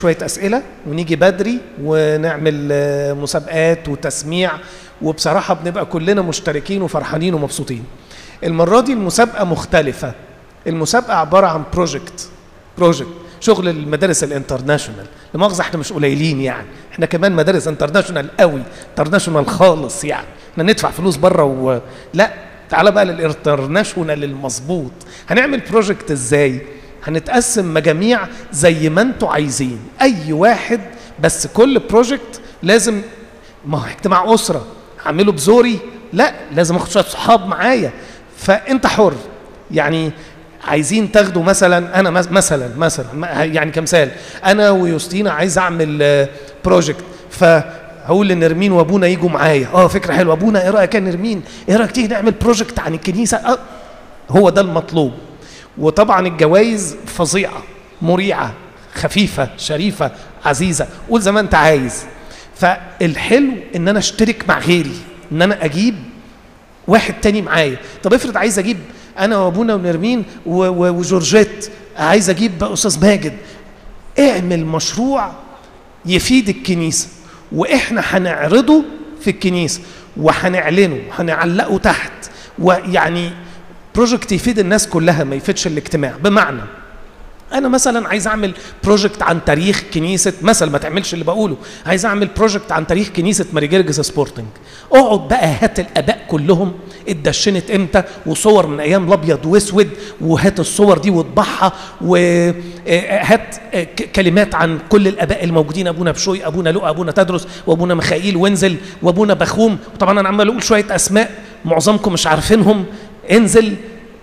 شويه اسئله ونيجي بدري ونعمل آه، مسابقات وتسميع وبصراحه بنبقى كلنا مشتركين وفرحانين ومبسوطين المره دي المسابقه مختلفه المسابقه عباره عن بروجكت بروجكت شغل المدارس الانترناشونال لمؤاخذه احنا مش قليلين يعني احنا كمان مدارس انترناشونال قوي انترناشونال خالص يعني احنا ندفع فلوس بره و... لا تعال بقى للانترناشونال المظبوط هنعمل بروجكت ازاي هنتقسم مجاميع زي ما انتوا عايزين اي واحد بس كل بروجكت لازم ما هو اجتماع اسره هعمله بزوري لا لازم اخد شويه صحاب معايا فانت حر يعني عايزين تاخدوا مثلا انا مس- مثلا مثلا ما- يعني كمثال انا ويوستينا عايز اعمل بروجكت فهقول لنرمين وابونا يجوا معايا اه فكره حلوه ابونا ايه رايك يا نرمين ايه رايك تيجي نعمل بروجكت عن الكنيسه آه هو ده المطلوب وطبعا الجوائز فظيعه مريعه خفيفه شريفه عزيزه قول زي ما انت عايز فالحلو ان انا اشترك مع غيري ان انا اجيب واحد تاني معايا طب افرض عايز اجيب انا وابونا ونرمين و- و- وجورجيت عايز اجيب استاذ ماجد اعمل مشروع يفيد الكنيسه واحنا هنعرضه في الكنيسه وهنعلنه هنعلقه تحت ويعني بروجكت يفيد الناس كلها ما يفيدش الاجتماع بمعنى انا مثلا عايز اعمل بروجكت عن تاريخ كنيسه مثلا ما تعملش اللي بقوله عايز اعمل بروجكت عن تاريخ كنيسه ماري جرجس سبورتنج اقعد بقى هات الاباء كلهم اتدشنت امتى وصور من ايام الابيض واسود وهات الصور دي واطبعها وهات كلمات عن كل الاباء الموجودين ابونا بشوي ابونا لؤى ابونا تدرس وابونا ميخائيل وانزل وابونا بخوم طبعا انا عمال اقول شويه اسماء معظمكم مش عارفينهم انزل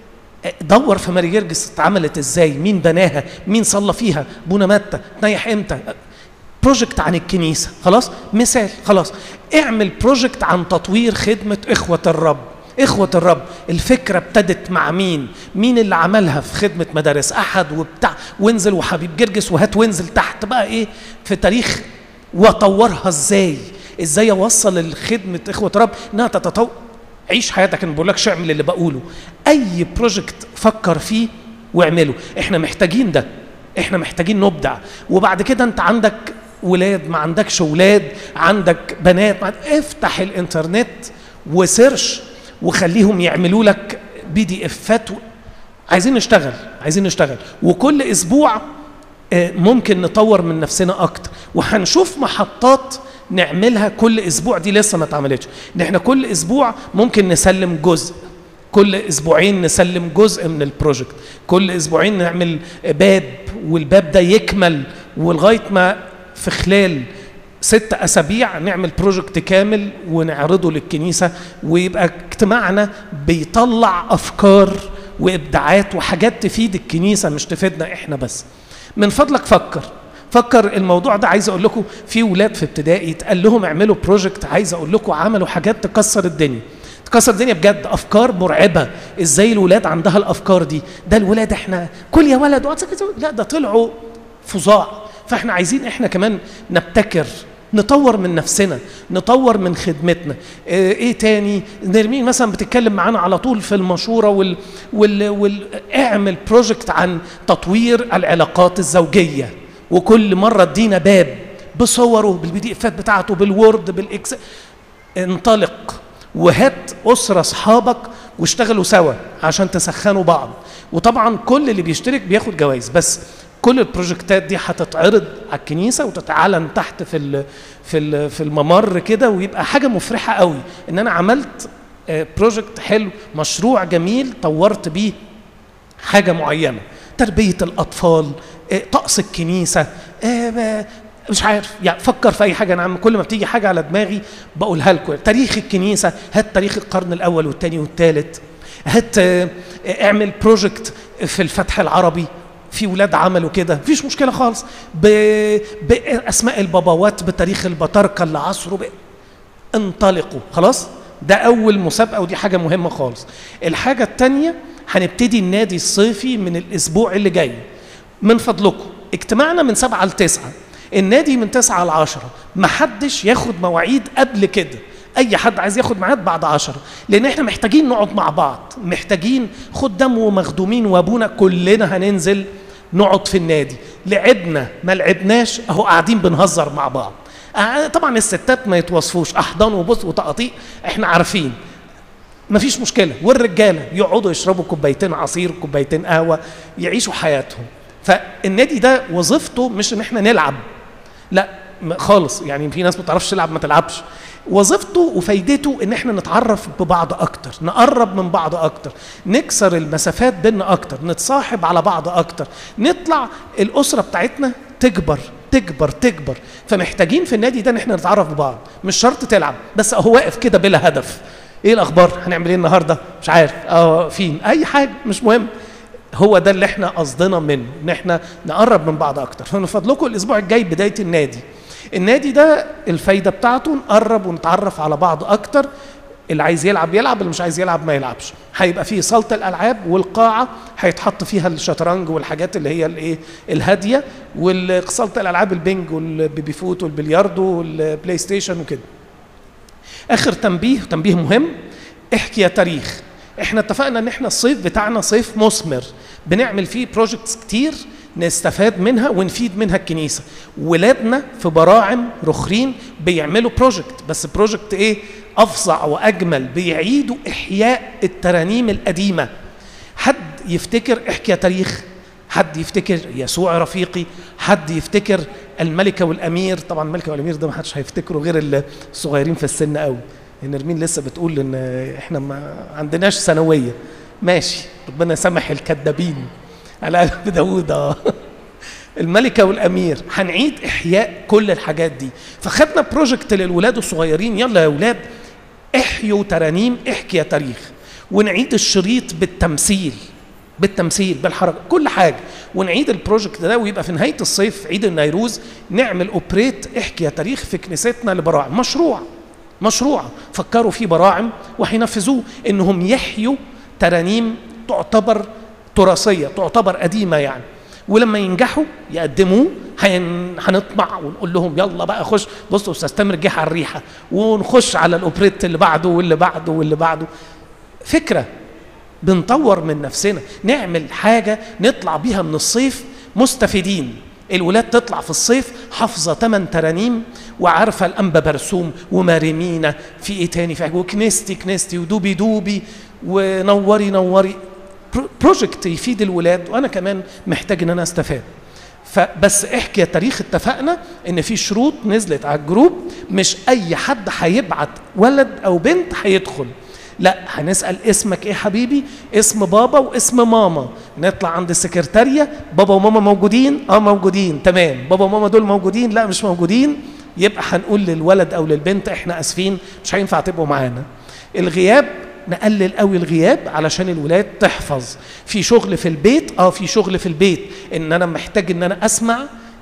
دور في ماري جرجس اتعملت ازاي مين بناها مين صلى فيها ابونا متى تنيح امتى بروجكت عن الكنيسه خلاص مثال خلاص اعمل بروجكت عن تطوير خدمه اخوه الرب اخوه الرب الفكره ابتدت مع مين مين اللي عملها في خدمه مدارس احد وبتاع وانزل وحبيب جرجس وهات وانزل تحت بقى ايه في تاريخ واطورها ازاي ازاي اوصل الخدمه اخوه الرب انها تتطور عيش حياتك انا ما بقولكش اعمل اللي بقوله اي بروجكت فكر فيه واعمله احنا محتاجين ده احنا محتاجين نبدع وبعد كده انت عندك ولاد ما عندكش ولاد عندك بنات ما افتح الانترنت وسيرش وخليهم يعملوا لك بي دي افات و... عايزين نشتغل عايزين نشتغل وكل اسبوع آه، ممكن نطور من نفسنا اكتر وهنشوف محطات نعملها كل اسبوع دي لسه ما اتعملتش ان احنا كل اسبوع ممكن نسلم جزء كل اسبوعين نسلم جزء من البروجكت كل اسبوعين نعمل باب والباب ده يكمل ولغايه ما في خلال ست اسابيع نعمل بروجكت كامل ونعرضه للكنيسه ويبقى اجتماعنا بيطلع افكار وابداعات وحاجات تفيد الكنيسه مش تفيدنا احنا بس من فضلك فكر فكر الموضوع ده عايز اقول لكم في ولاد في ابتدائي اتقال لهم اعملوا بروجكت عايز اقول لكم عملوا حاجات تكسر الدنيا تكسر الدنيا بجد افكار مرعبه ازاي الولاد عندها الافكار دي ده الولاد احنا كل يا ولد وقت كده. لا ده طلعوا فظاع فاحنا عايزين احنا كمان نبتكر نطور من نفسنا نطور من خدمتنا ايه إيه تاني نرمين مثلا بتتكلم معانا على طول في المشوره وال, وال, وال اعمل بروجكت عن تطوير العلاقات الزوجيه وكل مره ادينا باب بصوره بالبي دي افات بتاعته بالوورد بالاكس انطلق وهات اسره اصحابك واشتغلوا سوا عشان تسخنوا بعض وطبعا كل اللي بيشترك بياخد جوائز بس كل البروجكتات دي هتتعرض على الكنيسه وتتعلن تحت في ال في ال في الممر كده ويبقى حاجه مفرحه قوي ان انا عملت بروجكت حلو مشروع جميل طورت بيه حاجه معينه تربيه الاطفال آه، طقس الكنيسه آه، ما- مش عارف يعني فكر في اي حاجه انا عم كل ما بتيجي حاجه على دماغي بقولها لكم تاريخ الكنيسه هات تاريخ القرن الاول والثاني والثالث هات آه، اعمل بروجكت في الفتح العربي في ولاد عملوا كده مفيش مشكله خالص ب- باسماء الباباوات بتاريخ البطاركه اللي عصروا ب... انطلقوا خلاص ده اول مسابقه ودي حاجه مهمه خالص الحاجه الثانيه هنبتدي النادي الصيفي من الاسبوع اللي جاي من فضلكم اجتماعنا من سبعة لتسعة النادي من تسعة لعشرة محدش ياخد مواعيد قبل كده اي حد عايز ياخد ميعاد بعد عشرة لان احنا محتاجين نقعد مع بعض محتاجين خدام ومخدومين وابونا كلنا هننزل نقعد في النادي لعبنا ما لعبناش اهو قاعدين بنهزر مع بعض آه، طبعا الستات ما يتوصفوش احضان وبص وتقاطيع احنا عارفين مفيش مشكله والرجاله يقعدوا يشربوا كوبايتين عصير كوبايتين قهوه يعيشوا حياتهم فالنادي ده وظيفته مش ان احنا نلعب لا م- خالص يعني في ناس ما تعرفش تلعب ما تلعبش وظيفته وفايدته ان احنا نتعرف ببعض اكتر نقرب من بعض اكتر نكسر المسافات بيننا اكتر نتصاحب على بعض اكتر نطلع الاسره بتاعتنا تكبر تكبر تكبر فمحتاجين في النادي ده ان احنا نتعرف ببعض مش شرط تلعب بس اهو واقف كده بلا هدف ايه الاخبار هنعمل ايه النهارده مش عارف اه فين اي حاجه مش مهم هو ده اللي احنا قصدنا منه ان احنا نقرب من بعض اكتر فمن فضلكم الاسبوع الجاي بدايه النادي النادي ده الفايده بتاعته نقرب ونتعرف على بعض اكتر اللي عايز يلعب يلعب اللي مش عايز يلعب ما يلعبش هيبقى فيه صاله الالعاب والقاعه هيتحط فيها الشطرنج والحاجات اللي هي الايه الهاديه وصاله الالعاب البنج والبيبي فوت والبلياردو والبلاي ستيشن وكده اخر تنبيه تنبيه مهم احكي يا تاريخ احنا اتفقنا ان احنا الصيف بتاعنا صيف مثمر بنعمل فيه بروجكتس كتير نستفاد منها ونفيد منها الكنيسه ولادنا في براعم رخرين بيعملوا بروجكت بس بروجكت ايه افظع واجمل بيعيدوا احياء الترانيم القديمه حد يفتكر احكي يا تاريخ حد يفتكر يسوع رفيقي حد يفتكر الملكه والامير طبعا الملكه والامير ده ما حدش هيفتكره غير الصغيرين في السن قوي نرمين لسه بتقول ان احنا ما عندناش ثانويه ماشي ربنا يسامح الكذابين على قلب داوود اه الملكه والامير هنعيد احياء كل الحاجات دي فخدنا بروجكت للولاد الصغيرين يلا يا اولاد احيوا ترانيم احكي يا تاريخ ونعيد الشريط بالتمثيل بالتمثيل بالحركه كل حاجه ونعيد البروجكت ده ويبقى في نهايه الصيف عيد النيروز نعمل اوبريت احكي يا تاريخ في كنيستنا لبراعم مشروع مشروع فكروا فيه براعم وهينفذوه انهم يحيوا ترانيم تعتبر تراثيه تعتبر قديمه يعني ولما ينجحوا يقدموه هن... هنطمع ونقول لهم يلا بقى خش بصوا استاذ تامر جه على الريحه ونخش على الاوبريت اللي بعده واللي بعده واللي بعده فكره بنطور من نفسنا نعمل حاجه نطلع بيها من الصيف مستفيدين الولاد تطلع في الصيف حافظه ثمان ترانيم وعارفه الانبا برسوم وماريمينا في ايه تاني في حاجه وكنيستي كنيستي ودوبي دوبي ونوري نوري بروجكت يفيد الولاد وانا كمان محتاج ان انا استفاد فبس احكي يا تاريخ اتفقنا ان في شروط نزلت على الجروب مش اي حد هيبعت ولد او بنت هيدخل لا هنسال اسمك ايه حبيبي اسم بابا واسم ماما نطلع عند السكرتاريه بابا وماما موجودين اه موجودين تمام بابا وماما دول موجودين لا مش موجودين يبقى هنقول للولد او للبنت احنا اسفين مش هينفع تبقوا معانا الغياب نقلل قوي الغياب علشان الولاد تحفظ في شغل في البيت اه في شغل في البيت ان انا محتاج ان انا اسمع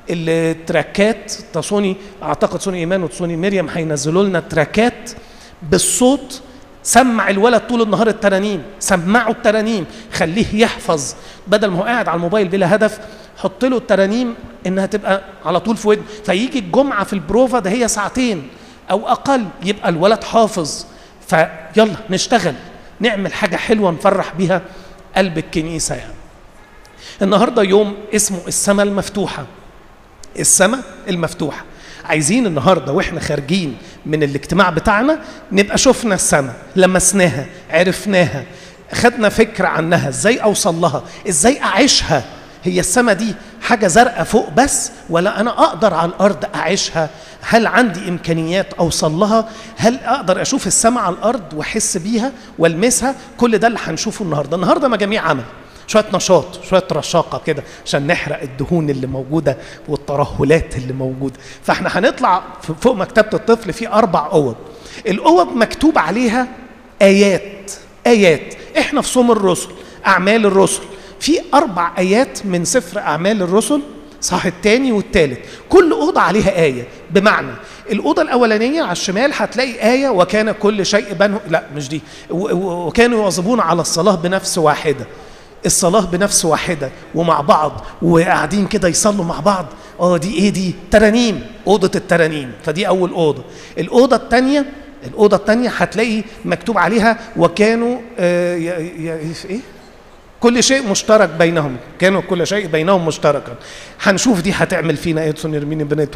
التراكات تصوني اعتقد سوني ايمان وتصوني مريم هينزلوا لنا تراكات بالصوت سمع الولد طول النهار الترانيم سمعوا الترانيم خليه يحفظ بدل ما هو قاعد على الموبايل بلا هدف حط له الترانيم انها تبقى على طول في ودن فيجي الجمعه في البروفا ده هي ساعتين او اقل يبقى الولد حافظ فيلا نشتغل نعمل حاجه حلوه نفرح بيها قلب الكنيسه يعني النهارده يوم اسمه السماء المفتوحه السماء المفتوحه عايزين النهارده واحنا خارجين من الاجتماع بتاعنا نبقى شفنا السماء لمسناها عرفناها خدنا فكره عنها ازاي اوصل لها ازاي اعيشها هي السماء دي حاجة زرقاء فوق بس ولا أنا أقدر على الأرض أعيشها هل عندي إمكانيات أوصل لها هل أقدر أشوف السماء على الأرض وأحس بيها والمسها كل ده اللي هنشوفه النهاردة النهاردة مجاميع عمل شوية نشاط شوية رشاقة كده عشان نحرق الدهون اللي موجودة والترهلات اللي موجودة فاحنا هنطلع فوق مكتبة الطفل في أربع أوض الأوض مكتوب عليها آيات آيات احنا في صوم الرسل أعمال الرسل في أربع آيات من سفر أعمال الرسل صح الثاني والثالث كل أوضة عليها آية بمعنى الأوضة الأولانية على الشمال هتلاقي آية وكان كل شيء بنه لا مش دي وكانوا يواظبون على الصلاة بنفس واحدة الصلاة بنفس واحدة ومع بعض وقاعدين كده يصلوا مع بعض اه دي ايه دي ترانيم أوضة الترانيم فدي أول أوضة الأوضة الثانية الأوضة الثانية هتلاقي مكتوب عليها وكانوا آه ي... ي... ايه كل شيء مشترك بينهم كانوا كل شيء بينهم مشتركا هنشوف دي هتعمل فينا ايه ادسون يرميني بنت